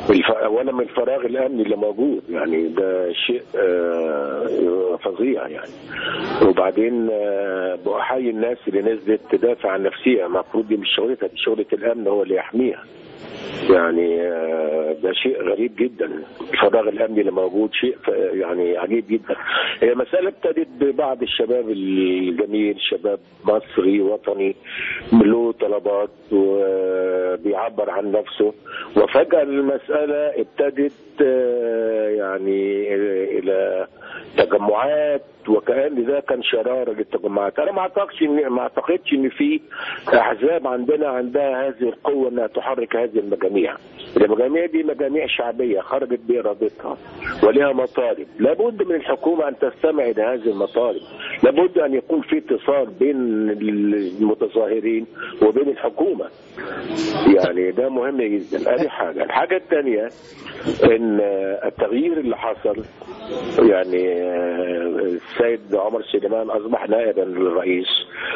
الف- ولا من الفراغ الامني اللي موجود يعني ده شيء آه، فظيع يعني وبعدين آه، بحيي الناس اللي نزلت تدافع عن نفسها المفروض دي مش شغلتها دي شغله الامن هو اللي يحميها يعني آه، ده شيء غريب جدا الفراغ الامني اللي موجود شيء ف- يعني عجيب جدا هي مساله ابتدت ببعض الشباب الجميل شباب مصري وطني له طلبات وبيعبر عن نفسه وفجاه المساله ابتدت آه، يعني الى تجمعات وكأن ده كان شرارة للتجمعات أنا ما أعتقدش إن ما أعتقدش إن في أحزاب عندنا عندها هذه القوة إنها تحرك هذه المجاميع المجاميع دي مجاميع شعبية خرجت بإرادتها ولها مطالب لابد من الحكومة أن تستمع إلى هذه المطالب لابد أن يكون في اتصال بين المتظاهرين وبين الحكومة يعني ده مهم جدا ادي حاجه الحاجه الثانيه ان التغيير اللي حصل يعني السيد عمر سليمان اصبح نائبا للرئيس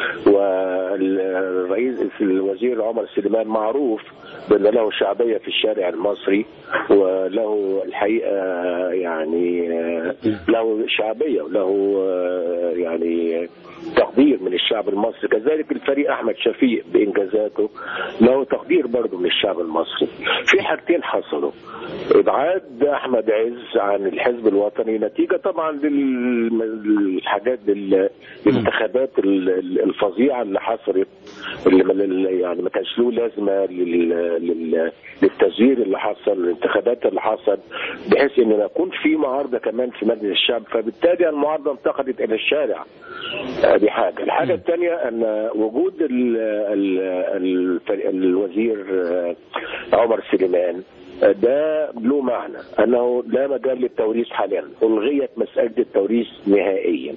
والرئيس الوزير عمر سليمان معروف بان له شعبيه في الشارع المصري وله الحقيقه يعني له شعبيه وله يعني تقدير من الشعب المصري كذلك الفريق احمد شفيق بانجازاته له تقدير برضه من الشعب المصري في حاجتين حصلوا ابعاد احمد عز عن الحزب الوطني نتيجه طبعا للحاجات الانتخابات الفظيعه اللي حصلت اللي يعني ما كانش له لازمه للتزوير اللي حصل الانتخابات اللي حصل بحيث ان يكون في معارضه كمان في مجلس الشعب فبالتالي المعارضه انتقلت الى الشارع دي حاجه الحاجه الثانيه ان وجود ال ال ال الوزير عمر سليمان ده له معنى انه لا مجال للتوريث حاليا الغيت مساله التوريث نهائيا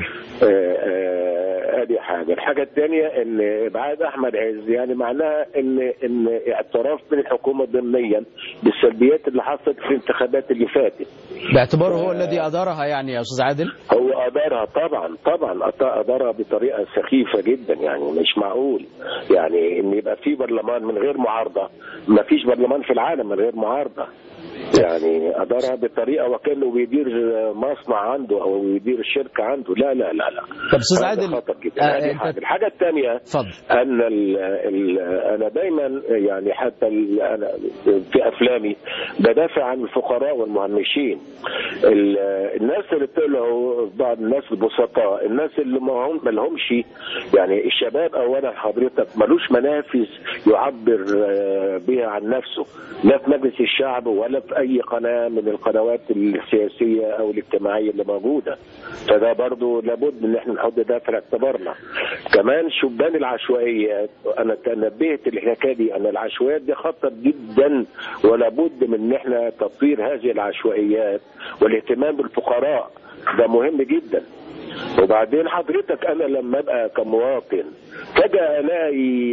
ادي حاجه الحاجه الثانيه ان ابعاد احمد عز يعني معناها ان ان اعتراف من الحكومه ضمنيا بالسلبيات اللي حصلت في الانتخابات اللي فاتت باعتباره هو الذي ادارها يعني يا استاذ عادل هو ادارها طبعا طبعا ادارها بطريقه سخيفه جدا يعني مش معقول يعني ان يبقى في برلمان من غير معارضه ما فيش برلمان في العالم من غير معارضه يعني ادارها بطريقه وكانه بيدير مصنع عنده او بيدير شركه عنده لا لا لا لا طب استاذ عادل خطر جدا آه حاجة. الحاجه الثانيه اتفضل ان ال ال انا دايما يعني حتى انا في افلامي بدافع عن الفقراء والمهمشين الناس اللي طلعوا بعض الناس البسطاء الناس اللي ما هم ما لهمش يعني الشباب اولا حضرتك ملوش منافذ يعبر بها عن نفسه لا في مجلس الشعب ولا في اي قناه من القنوات السياسيه او الاجتماعيه اللي موجوده فده برضو لابد ان احنا نحط ده في اعتبارنا كمان شبان العشوائيات انا تنبهت الحكايه دي ان العشوائيات دي خطر جدا ولا بد من ان احنا تطوير هذه العشوائيات والاهتمام بالفقراء ده مهم جدا وبعدين حضرتك انا لما ابقى كمواطن فجاه الاقي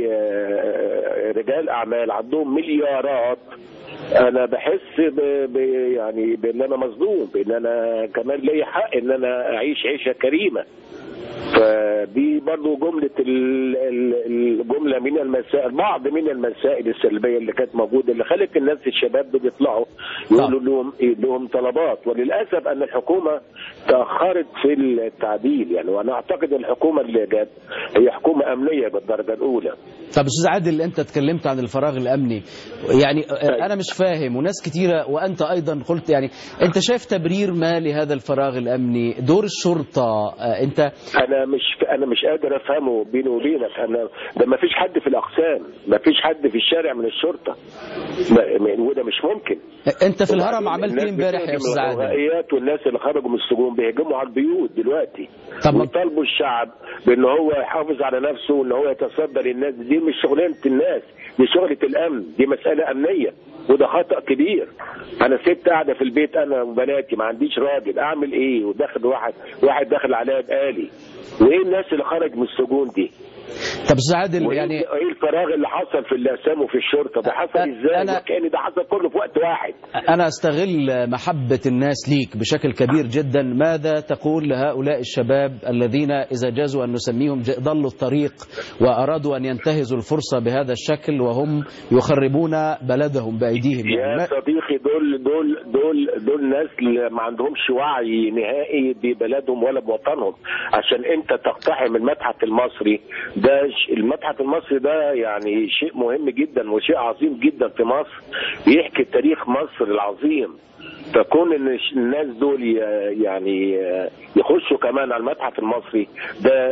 رجال اعمال عندهم مليارات انا بحس ب... ب... يعني بان انا مظلوم بان انا كمان لي حق ان انا اعيش عيشه كريمه فدي برضو جملة الجملة من المسائل بعض من المسائل السلبية اللي كانت موجودة اللي خلت الناس الشباب دول يطلعوا يقولوا لهم لهم طلبات وللأسف أن الحكومة تأخرت في التعديل يعني وأنا أعتقد الحكومة اللي جت هي حكومة أمنية بالدرجة الأولى طب أستاذ عادل أنت اتكلمت عن الفراغ الأمني يعني أنا مش فاهم وناس كتيرة وأنت أيضا قلت يعني أنت شايف تبرير ما لهذا الفراغ الأمني دور الشرطة أنت انا مش انا مش قادر افهمه بيني وبينك انا ده ما فيش حد في الاقسام ما فيش حد في الشارع من الشرطه وده مش ممكن انت في الهرم عملت ايه امبارح يا استاذ عادل والناس اللي خرجوا من السجون بيهجموا على البيوت دلوقتي طب ويطالبوا الشعب بان هو يحافظ على نفسه وان هو يتصدى للناس دي مش شغلانه الناس دي شغله الامن دي مساله امنيه وده خطا كبير انا ست قاعده في البيت انا وبناتي ما عنديش راجل اعمل ايه وداخل واحد واحد داخل عليا بقالي وايه الناس اللي خرج من السجون دي طب استاذ عادل وإيه- يعني ايه الفراغ اللي حصل في الاقسام وفي الشرطه ده حصل أ- ازاي أنا- وكان ده حصل كله في وقت واحد أنا أستغل محبة الناس ليك بشكل كبير جدا ماذا تقول لهؤلاء الشباب الذين إذا جازوا أن نسميهم ج- ضلوا الطريق وأرادوا أن ينتهزوا الفرصة بهذا الشكل وهم يخربون بلدهم بأيديهم يعني يا ما- صديقي دول دول دول دول ناس اللي ما عندهمش وعي نهائي ببلدهم ولا بوطنهم عشان انت تقتحم المتحف المصري ده ش- المتحف المصري ده يعني شيء مهم جدا وشيء عظيم جدا في مصر بيحكي تاريخ مصر العظيم فكون ان الش- الناس دول ي- يعني يخشوا كمان على المتحف المصري ده